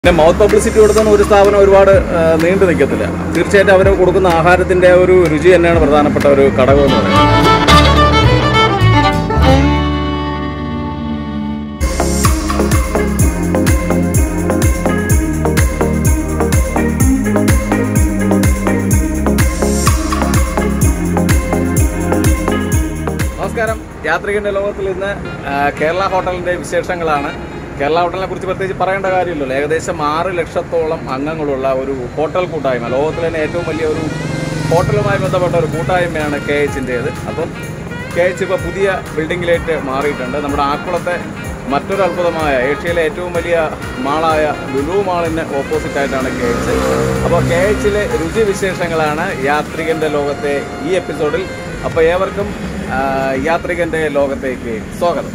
പിന്നെ mouth publicity കൊടുക്കുന്ന ഒരു സ്ഥാപനം ഒരുപാട് ആ, നീണ്ടു നിൽക്കത്തില്ല തീർച്ചയായിട്ടും അവർ കൊടുക്കുന്ന ആഹാരത്തിന്റെ ആ ഒരു രുചി തന്നെയാണ് പ്രധാനപ്പെട്ട ഒരു ഘടകം എന്ന് പറയുന്നത് നമസ്കാരം യാത്രികന്റെ ലോകത്തിൽ ഇന്ന് ആ, കേരള ഹോട്ടലിന്റെ വിശേഷങ്ങളാണ് കേരള ഹോട്ടലിനെ കുറിച്ച് പ്രത്യേകിച്ച് പറയേണ്ട കാര്യമില്ലല്ലോ ഏകദേശം ആറ് ലക്ഷത്തോളം അംഗങ്ങളുള്ള ഒരു ഹോട്ടൽ കൂട്ടായ്മ ലോകത്തിലെ തന്നെ ഏറ്റവും വലിയ ഒരു ഹോട്ടലുമായി ബന്ധപ്പെട്ട ഒരു കൂട്ടായ്മയാണ് കെ എച്ചിൻ്റേത് അപ്പം കെ എച്ച് ഇപ്പോൾ പുതിയ ബിൽഡിങ്ങിലേക്ക് മാറിയിട്ടുണ്ട് നമ്മുടെ ആക്കുളത്തെ മറ്റൊരു അത്ഭുതമായ ഏഷ്യയിലെ ഏറ്റവും വലിയ മാളായ ലുലു മാളിന് ഓപ്പോസിറ്റ് ആയിട്ടാണ് കെ എച്ച് അപ്പോൾ കെ എച്ചിലെ രുചി വിശേഷങ്ങളാണ് യാത്രികന്റെ ലോകത്തെ ഈ എപ്പിസോഡിൽ അപ്പോൾ ഏവർക്കും ആ, യാത്രികന്റെ ലോകത്തേക്ക് സ്വാഗതം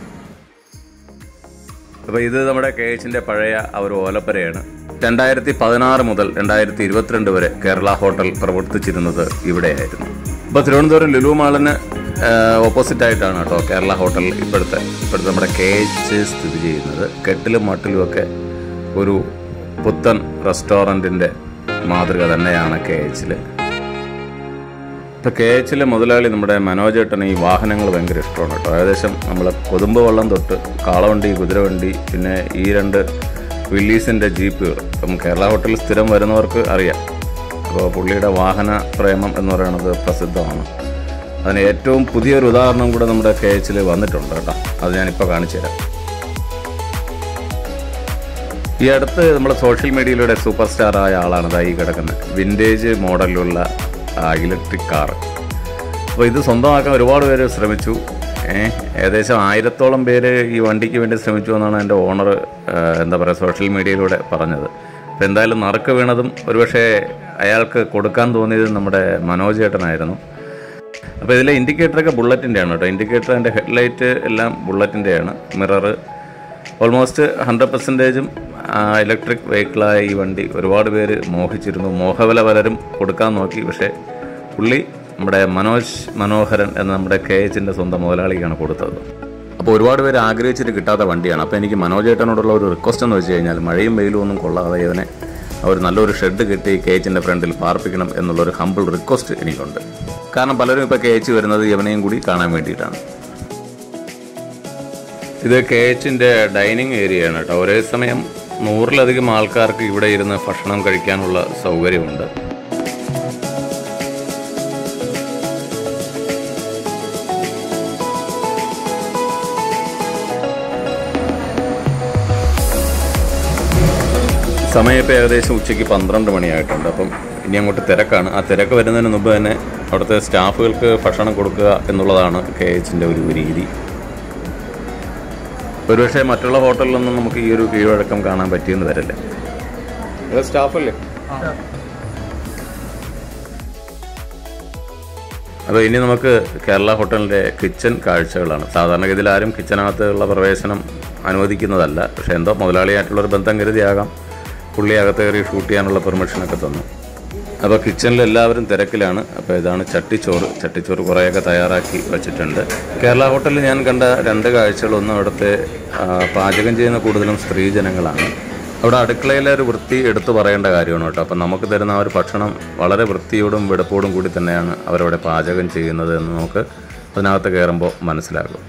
അപ്പോൾ ഇത് നമ്മുടെ കെ എച്ചിന്റെ പഴയ ആ ഒരു ഓലപ്പരയാണ് രണ്ടായിരത്തി പതിനാറ് മുതൽ രണ്ടായിരത്തി ഇരുപത്തിരണ്ട് വരെ കേരള ഹോട്ടൽ പ്രവർത്തിച്ചിരുന്നത് ഇവിടെയായിരുന്നു ഇപ്പോൾ തിരുവനന്തപുരം ലുലു മാളിന് ഓപ്പോസിറ്റ് ആയിട്ടാണ് കേട്ടോ കേരള ഹോട്ടൽ ഇപ്പോഴത്തെ ഇപ്പോഴത്തെ നമ്മുടെ കെ എച്ച് സ്ഥിതി ചെയ്യുന്നത് കെട്ടിലും മട്ടിലും ഒക്കെ ഒരു പുത്തൻ റെസ്റ്റോറൻറ്റിൻ്റെ മാതൃക തന്നെയാണ് കെ എച്ചിൽ ഇപ്പം കെ എച്ചിലെ മുതലാളി നമ്മുടെ മനോജേട്ടന് ഈ വാഹനങ്ങൾ ഭയങ്കര ഇഷ്ടമാണ് കേട്ടോ ഏകദേശം നമ്മൾ കൊതുമ്പ് വെള്ളം തൊട്ട് കാളവണ്ടി കുതിരവണ്ടി പിന്നെ ഈ രണ്ട് വില്ലീസിൻ്റെ ജീപ്പുകൾ ഇപ്പം കേരള ഹോട്ടലിൽ സ്ഥിരം വരുന്നവർക്ക് അറിയാം അപ്പോൾ പുള്ളിയുടെ വാഹന പ്രേമം എന്ന് പറയുന്നത് പ്രസിദ്ധമാണ് അതിന് ഏറ്റവും പുതിയൊരു ഉദാഹരണം കൂടെ നമ്മുടെ കെ എച്ചിൽ വന്നിട്ടുണ്ട് കേട്ടോ അത് ഞാനിപ്പോൾ കാണിച്ചു തരാം ഈ അടുത്ത് നമ്മുടെ സോഷ്യൽ മീഡിയയിലൂടെ സൂപ്പർ സ്റ്റാർ ആയ ആളാണ് ദാ ഈ കിടക്കുന്നത് വിൻറ്റേജ് മോഡലിലുള്ള ഇലക്ട്രിക് കാർ അപ്പോൾ ഇത് സ്വന്തമാക്കാൻ ഒരുപാട് പേര് ശ്രമിച്ചു ഏഹ് ഏകദേശം ആയിരത്തോളം പേര് ഈ വണ്ടിക്ക് വേണ്ടി ശ്രമിച്ചു എന്നാണ് എൻ്റെ ഓണർ എന്താ പറയുക സോഷ്യൽ മീഡിയയിലൂടെ പറഞ്ഞത് അപ്പോൾ എന്തായാലും നറുക്ക് വീണതും ഒരുപക്ഷെ അയാൾക്ക് കൊടുക്കാൻ തോന്നിയത് നമ്മുടെ മനോജ് ചേട്ടനായിരുന്നു അപ്പോൾ ഇതിലെ ഇൻഡിക്കേറ്ററൊക്കെ ബുള്ളറ്റിൻ്റെ ആണ് കേട്ടോ ഇൻഡിക്കേറ്റർ അതിൻ്റെ ഹെഡ്ലൈറ്റ് എല്ലാം ബുള്ളറ്റിൻ്റെയാണ് മിററ് ഓൾമോസ്റ്റ് ഹൺഡ്രഡ് പെർസെൻറ്റേജും ഇലക്ട്രിക് വെഹിക്കിളായ ഈ വണ്ടി ഒരുപാട് പേര് മോഹിച്ചിരുന്നു മോഹവില പലരും കൊടുക്കാൻ നോക്കി പക്ഷേ പുള്ളി നമ്മുടെ മനോജ് മനോഹരൻ എന്ന നമ്മുടെ കെ എച്ചിൻ്റെ സ്വന്തം മുതലാളിക്കാണ് കൊടുത്തത് അപ്പോൾ ഒരുപാട് പേര് ആഗ്രഹിച്ചിട്ട് കിട്ടാത്ത വണ്ടിയാണ് അപ്പോൾ എനിക്ക് മനോജ് ഏട്ടനോടുള്ള ഒരു റിക്വസ്റ്റ് എന്ന് വെച്ച് കഴിഞ്ഞാൽ മഴയും വെയിലും ഒന്നും കൊള്ളാതെ ഇതിനെ ഒരു നല്ലൊരു ഷെഡ് കെട്ടി കെ എച്ചിൻ്റെ ഫ്രണ്ടിൽ പാർപ്പിക്കണം എന്നുള്ളൊരു ഹമ്പിൾ റിക്വസ്റ്റ് എനിക്കുണ്ട് കാരണം പലരും ഇപ്പോൾ കെ എച്ച് വരുന്നത് യവനെയും കൂടി കാണാൻ വേണ്ടിയിട്ടാണ് ഇത് കെ എച്ചിൻ്റെ ഡൈനിങ് ഏരിയയാണ് കേട്ടോ ഒരേ സമയം നൂറിലധികം ആൾക്കാർക്ക് ഇവിടെ ഇരുന്ന് ഭക്ഷണം കഴിക്കാനുള്ള സൗകര്യമുണ്ട് സമയം ഇപ്പോൾ ഏകദേശം ഉച്ചയ്ക്ക് പന്ത്രണ്ട് മണിയായിട്ടുണ്ട് അപ്പം ഇനി അങ്ങോട്ട് തിരക്കാണ് ആ തിരക്ക് വരുന്നതിന് മുമ്പ് തന്നെ അവിടുത്തെ സ്റ്റാഫുകൾക്ക് ഭക്ഷണം കൊടുക്കുക എന്നുള്ളതാണ് കെ എച്ചിൻ്റെ ഒരു രീതി ഒരുപക്ഷെ മറ്റുള്ള ഹോട്ടലിലൊന്നും നമുക്ക് ഈ ഒരു കീഴ്വഴക്കം കാണാൻ പറ്റിയെന്ന് വരില്ല സ്റ്റാഫല്ലേ അപ്പോൾ ഇനി നമുക്ക് കേരള ഹോട്ടലിൻ്റെ കിച്ചൺ കാഴ്ചകളാണ് സാധാരണഗതിയിൽ ആരും കിച്ചനകത്തുള്ള പ്രവേശനം അനുവദിക്കുന്നതല്ല പക്ഷേ എന്തോ മുതലാളിയായിട്ടുള്ളൊരു ബന്ധം കരുതിയാകാം പുള്ളി അകത്ത് കയറി ഷൂട്ട് ചെയ്യാനുള്ള പെർമിഷനൊക്കെ തന്നു അപ്പോൾ കിച്ചണിൽ എല്ലാവരും തിരക്കിലാണ് അപ്പോൾ ഇതാണ് ചട്ടിച്ചോറ് ചട്ടിച്ചോറ് കുറേയൊക്കെ തയ്യാറാക്കി വെച്ചിട്ടുണ്ട് കേരള ഹോട്ടലിൽ ഞാൻ കണ്ട രണ്ട് കാഴ്ചകളൊന്നും അവിടുത്തെ ആ, പാചകം ചെയ്യുന്ന കൂടുതലും സ്ത്രീജനങ്ങളാണ് അവിടെ അടുക്കളയിലെ ഒരു വൃത്തി എടുത്തു പറയേണ്ട കാര്യമാണ് കേട്ടോ അപ്പം നമുക്ക് തരുന്ന ആ ഒരു ഭക്ഷണം വളരെ വൃത്തിയോടും വെടുപ്പോടും കൂടി തന്നെയാണ് അവരവിടെ പാചകം ചെയ്യുന്നത് എന്ന് നമുക്ക് അതിനകത്ത് കയറുമ്പോൾ മനസ്സിലാകും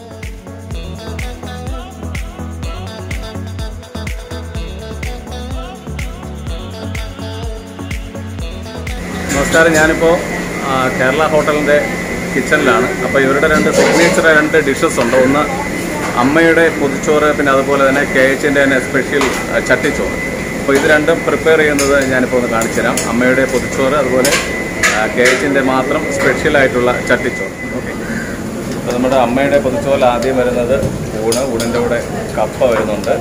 നമസ്കാരം ഞാനിപ്പോൾ ആ, കേരള ഹോട്ടലിൻ്റെ കിച്ചണിലാണ് അപ്പോൾ ഇവരുടെ രണ്ട് സിഗ്നേച്ചർ രണ്ട് ഡിഷസ് ഉണ്ട് ഒന്ന് അമ്മയുടെ പൊതിച്ചോറ് പിന്നെ അതുപോലെ തന്നെ കെ എച്ചിൻ്റെ തന്നെ സ്പെഷ്യൽ ആ, ചട്ടിച്ചോറ് അപ്പോൾ ഇത് രണ്ടും പ്രിപ്പയർ ചെയ്യുന്നത് ഞാനിപ്പോൾ ഒന്ന് കാണിച്ചു തരാം അമ്മയുടെ പൊതിച്ചോറ് അതുപോലെ കെ എച്ചിൻ്റെ മാത്രം സ്പെഷ്യൽ ആയിട്ടുള്ള ചട്ടിച്ചോറ് ഓക്കെ അപ്പോൾ നമ്മുടെ അമ്മയുടെ പൊതിച്ചോറിൽ ആദ്യം വരുന്നത് ഊണ് ഊണിൻ്റെ കൂടെ കപ്പ വരുന്നുണ്ട്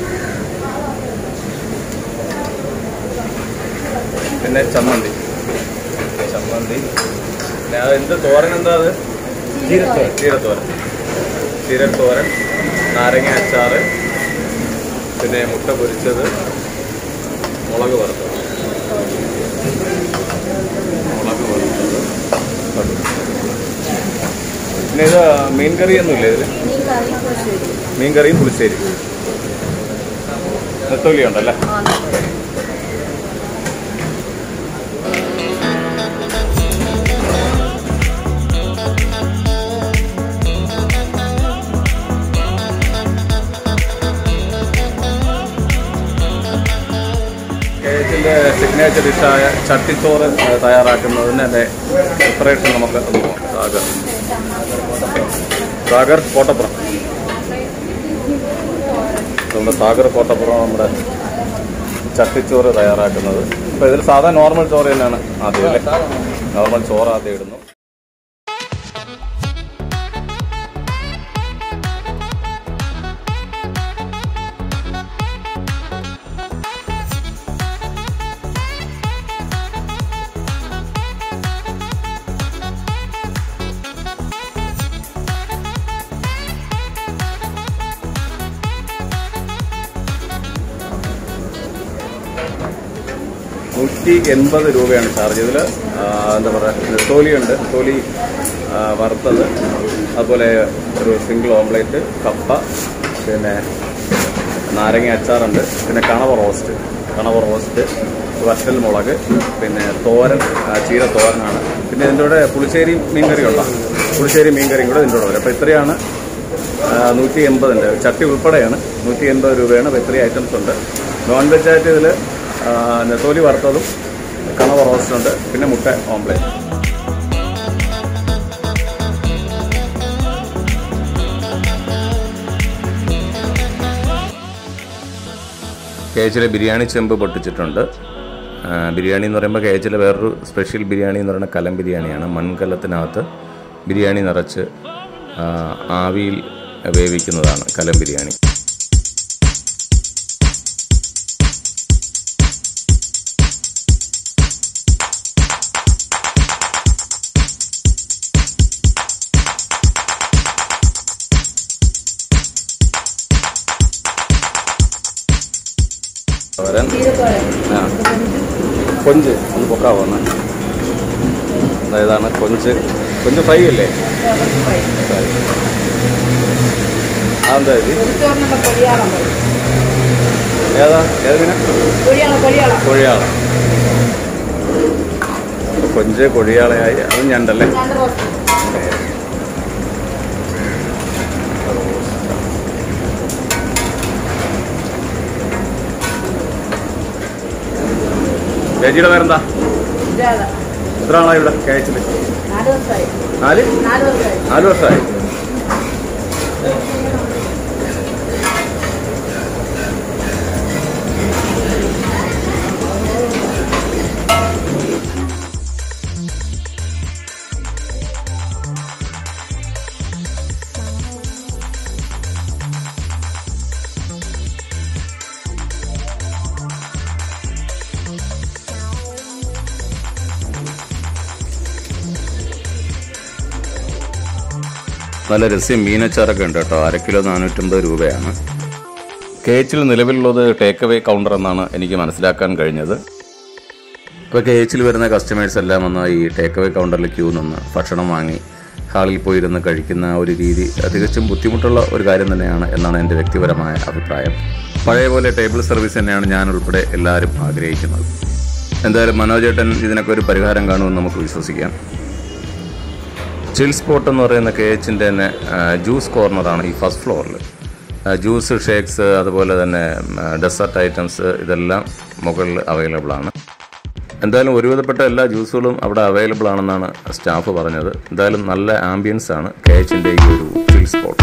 പിന്നെ ചമ്മന്തി ചമ്മന്തി പിന്നെ അത് എന്ത് തോരൻ എന്താ അത് ചീരത്തോരൻ ചീരത്തോരൻ ചീരത്തോരൻ നാരങ്ങ അച്ചാറ് പിന്നെ മുട്ട പൊരിച്ചത് മുളക് വറുത്തത് മുളക് വറുത്തത് പിന്നെ ഇത് മീൻ കറിയൊന്നുമില്ല ഇതിൽ മീൻ കറി കുറച്ച് വരും മീൻ കറിയും പുളിശ്ശേരി നെത്തോലി ഉണ്ടല്ലേ ആ നെത്തോലി കേരളത്തിൻ്റെ സിഗ്നേച്ചർ ഡിഷായ ചട്ടിച്ചോറ് ഏഹ്, തയ്യാറാക്കുന്നതിൻ്റെ പ്രിപ്പറേഷൻ നമുക്ക് ഒന്ന് നോക്കാം സാഗർ സാഗർ കോട്ടപ്പുറം നമ്മുടെ സാഗർ കോട്ടപ്പുറം നമ്മുടെ ചട്ടിച്ചോറ് തയ്യാറാക്കുന്നത് അപ്പോൾ ഇതിൽ സാധാരണ നോർമൽ ചോറ് തന്നെയാണ് ആദ്യം അല്ലേ നോർമൽ ചോറ് ആദ്യം ഇടുന്നു നൂറ്റി എൺപത് രൂപയാണ് ചാർജ് ഇതിൽ എന്താ പറയുക നെത്തോലി ഉണ്ട് നെത്തോലി ആ, വറുത്തത് അതുപോലെ ഒരു സിംഗിൾ ഓംലേറ്റ് കപ്പ പിന്നെ നാരങ്ങ അച്ചാറുണ്ട് പിന്നെ കണവ റോസ്റ്റ് കണവ റോസ്റ്റ് വറ്റൽ മുളക് പിന്നെ തോരൻ ആ, ചീര തോരനാണ് പിന്നെ ഇതിൻ്റെ കൂടെ പുളിശ്ശേരി മീൻകറി ഉള്ള പുളിശ്ശേരി മീൻകറിയും കൂടെ ഇതിൻ്റെ കൂടെ വരും അപ്പോൾ ഇത്രയാണ് നൂറ്റി എൺപതിൻ്റെ ചട്ടി ഉൾപ്പെടെയാണ് നൂറ്റി എൺപത് രൂപയാണ് അപ്പോൾ ഇത്രയും ഐറ്റംസ് ഉണ്ട് നോൺ വെജ് ആയിട്ട് ഇതിൽ നെത്തോലി വറുത്തതും കണവ റോസ്റ്റ് ഉണ്ട് പിന്നെ മുട്ട ഓംപ്ലേറ്റ് കേച്ചിലെ ബിരിയാണി ചെമ്പ് പൊട്ടിച്ചിട്ടുണ്ട് ആ, ബിരിയാണി എന്ന് പറയുമ്പോൾ കേച്ചിലെ വേറൊരു സ്പെഷ്യൽ ബിരിയാണി എന്ന് പറയുന്നത് കലം ബിരിയാണിയാണ് മൺകലത്തിനകത്ത് ബിരിയാണി നിറച്ച് ആ, ആവിയിൽ വേവിക്കുന്നതാണ് കലം ബിരിയാണി തോരൻ ചീരത്തോരൻ ആ കൊഞ്ച് ഒന്ന് പൊക്കാവോ ഒന്ന് അതായതാണ് കൊഞ്ച് കൊഞ്ച് ഫ്രൈ അല്ലേ ഫ്രൈ അതെന്താ ഇത് ഉച്ചോറിനുള്ള കൊടിയാളം പറയും ഏതാ ഏത് മീന കൊടിയാളം കൊടിയാളം കൊഴിയാള കൊഞ്ച് കൊഴിയാളയായി അത് ഞണ്ടല്ലേ രണ്ട് റോസ്റ്റ് ചേച്ചിയുടെ പേരെന്താ ഇതാ എത്ര ആളായി ഇവിടെ കേച്ചില് നാല് ദിവസമായി നാല് നാല് ദിവസമായി നാല് വർഷമായി നല്ല രസ്യം മീനച്ചാറൊക്കെ ഉണ്ട് കേട്ടോ അര കിലോ നാനൂറ്റമ്പത് രൂപയാണ് കേച്ചിൽ നിലവിലുള്ളത് ടേക്ക് അവേ കൗണ്ടർ എന്നാണ് എനിക്ക് മനസ്സിലാക്കാൻ കഴിഞ്ഞത് ഇപ്പോൾ കേച്ചിൽ വരുന്ന കസ്റ്റമേഴ്സ് എല്ലാം വന്ന് ഈ ടേക്ക് അവേ കൗണ്ടറിൽ ക്യൂ നിന്ന് ഭക്ഷണം വാങ്ങി ഹാളിൽ പോയിരുന്ന് കഴിക്കുന്ന ആ ഒരു രീതി തികച്ചും ബുദ്ധിമുട്ടുള്ള ഒരു കാര്യം തന്നെയാണ് എന്നാണ് എൻ്റെ വ്യക്തിപരമായ അഭിപ്രായം പഴയ പോലെ ടേബിൾ സർവീസ് തന്നെയാണ് ഞാൻ ഉൾപ്പെടെ എല്ലാവരും ആഗ്രഹിക്കുന്നത് എന്തായാലും മനോജേട്ടൻ ഇതിനൊക്കെ ഒരു പരിഹാരം കാണുമെന്ന് നമുക്ക് വിശ്വസിക്കാം ചിൽ സ്പോട്ട് എന്ന് പറയുന്ന കെ എച്ചിൻ്റെ തന്നെ ആ, ജ്യൂസ് കോർണറാണ് ഈ ഫസ്റ്റ് ഫ്ലോറിൽ ആ, ജ്യൂസ് ഷേക്സ് അതുപോലെ തന്നെ ഡെസേർട്ട് ഐറ്റംസ് ഇതെല്ലാം മുകളിൽ അവൈലബിൾ ആണ് എന്തായാലും ഒരുവിധപ്പെട്ട എല്ലാ ജ്യൂസുകളും അവിടെ അവൈലബിൾ ആണെന്നാണ് സ്റ്റാഫ് പറഞ്ഞത് എന്തായാലും നല്ല ആംബിയൻസ് ആണ് കെ എച്ചിൻ്റെ ഈ ഒരു ചിൽ സ്പോട്ട്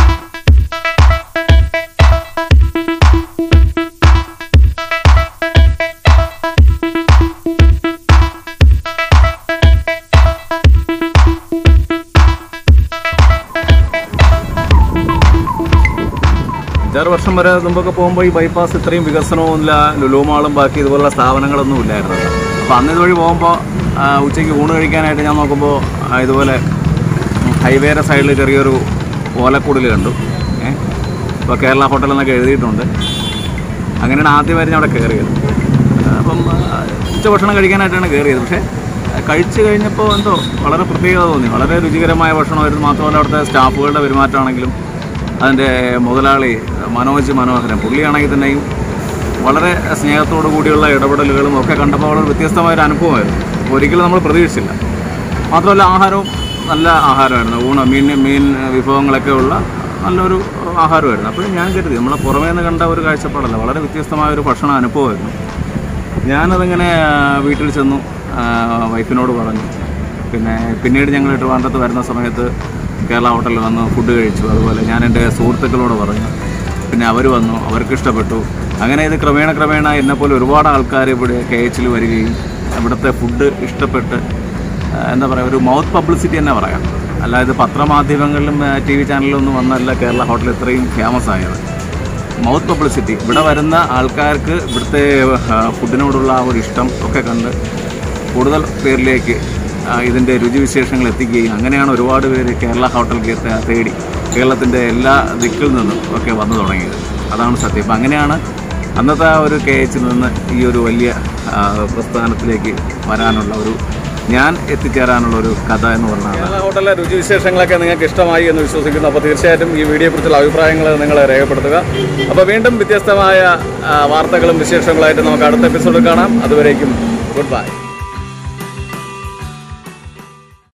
അഞ്ചാറ് വർഷം വരെ മുമ്പൊക്കെ പോകുമ്പോൾ ഈ ബൈപ്പാസ് ഇത്രയും വികസനവുമില്ല ലുലുമാളും ബാക്കി ഇതുപോലുള്ള സ്ഥാപനങ്ങളൊന്നും ഇല്ലായിരുന്നു അപ്പോൾ അന്ന് ഇതുവഴി പോകുമ്പോൾ ഉച്ചയ്ക്ക് ഊണ് കഴിക്കാനായിട്ട് ഞാൻ നോക്കുമ്പോൾ ആ, ഇതുപോലെ ഹൈവേയുടെ സൈഡിൽ ചെറിയൊരു ഓലക്കുടിൽ കണ്ടു ഏഹ് ഇപ്പോൾ കേരള ഹോട്ടൽ എന്നൊക്കെ എഴുതിയിട്ടുണ്ട് അങ്ങനെയാണ് ആദ്യമായിട്ട് ഞാൻ അവിടെ കയറിയത് അപ്പം ആ, ഉച്ചഭക്ഷണം കഴിക്കാനായിട്ടാണ് കയറിയത് പക്ഷേ ആ, കഴിച്ചു കഴിഞ്ഞപ്പോൾ എന്തോ വളരെ പ്രത്യേകത തോന്നി വളരെ രുചികരമായ ഭക്ഷണമായിരുന്നു മാത്രമല്ല അവിടുത്തെ സ്റ്റാഫുകളുടെ പെരുമാറ്റമാണെങ്കിലും അതിൻ്റെ മുതലാളി മനോജ് മനോഹരൻ പുള്ളിയാണെങ്കിൽ തന്നെയും വളരെ സ്നേഹത്തോടു കൂടിയുള്ള ഇടപെടലുകളും ഒക്കെ കണ്ടപ്പോൾ വളരെ വ്യത്യസ്തമായ ഒരു അനുഭവമായിരുന്നു അപ്പോൾ ഒരിക്കലും നമ്മൾ പ്രതീക്ഷിച്ചില്ല മാത്രമല്ല ആഹാരവും നല്ല ആഹാരമായിരുന്നു ഊണ് മീൻ മീൻ വിഭവങ്ങളൊക്കെ ഉള്ള നല്ലൊരു ആഹാരമായിരുന്നു അപ്പോൾ ഞാൻ കരുതി നമ്മളെ പുറമേ നിന്ന് കണ്ട ഒരു കാഴ്ചപ്പാടല്ല വളരെ വ്യത്യസ്തമായ ഒരു ഭക്ഷണ അനുഭവമായിരുന്നു ഞാനതിങ്ങനെ ആ, വീട്ടിൽ ചെന്നു ആ, വൈഫിനോട് പറഞ്ഞു പിന്നെ പിന്നീട് ഞങ്ങൾ ട്രിവാൻഡ്രത്ത് വരുന്ന സമയത്ത് കേരള ഹോട്ടലിൽ വന്ന് ഫുഡ് കഴിച്ചു അതുപോലെ ഞാൻ എൻ്റെ സുഹൃത്തുക്കളോട് പറഞ്ഞു പിന്നെ അവർ വന്നു അവർക്ക് ഇഷ്ടപ്പെട്ടു അങ്ങനെ ഇത് ക്രമേണ ക്രമേണ എന്നെപ്പോലെ ഒരുപാട് ആൾക്കാർ ഇവിടെ കെ എച്ചിൽ വരികയും ഇവിടുത്തെ ഫുഡ് ഇഷ്ടപ്പെട്ട് ആ, എന്താ പറയുക ഒരു മൗത്ത് പബ്ലിസിറ്റി തന്നെ പറയാം അല്ലാതെ പത്രമാധ്യമങ്ങളിലും ടി വി ചാനലിലും ഒന്നും വന്നല്ല കേരള ഹോട്ടൽ ഇത്രയും ഫേമസ് ആയത് മൗത്ത് പബ്ലിസിറ്റി ഇവിടെ വരുന്ന ആൾക്കാർക്ക് ഇവിടുത്തെ ആ, ഫുഡിനോടുള്ള ആ ഒരു ഇഷ്ടം ഒക്കെ കണ്ട് കൂടുതൽ പേരിലേക്ക് ആ, ഇതിൻ്റെ രുചിവിശേഷങ്ങൾ എത്തിക്കുകയും അങ്ങനെയാണ് ഒരുപാട് പേര് കേരള ഹോട്ടൽ ഗീത തേടി കേരളത്തിൻ്റെ എല്ലാ ദിക്കിൽ നിന്നും ഒക്കെ വന്നു തുടങ്ങിയത് അതാണ് സത്യം അപ്പം അങ്ങനെയാണ് അന്നത്തെ ആ ഒരു കെ എച്ചിൽ നിന്ന് ഈ ഒരു വലിയ ആ, പ്രസ്ഥാനത്തിലേക്ക് വരാനുള്ള ഒരു ഞാൻ എത്തിച്ചേരാനുള്ള ഒരു കഥ എന്ന് പറഞ്ഞാൽ കേരള ഹോട്ടലിലെ രുചിവിശേഷങ്ങളൊക്കെ നിങ്ങൾക്ക് ഇഷ്ടമായി എന്ന് വിശ്വസിക്കുന്നു അപ്പോൾ തീർച്ചയായിട്ടും ഈ വീഡിയോയെക്കുറിച്ചുള്ള അഭിപ്രായങ്ങൾ നിങ്ങൾ രേഖപ്പെടുത്തുക അപ്പോൾ വീണ്ടും വ്യത്യസ്തമായ ആ, വാർത്തകളും വിശേഷങ്ങളായിട്ട് നമുക്ക് അടുത്ത എപ്പിസോഡിൽ കാണാം അതുവരേക്കും ഗുഡ് ബൈ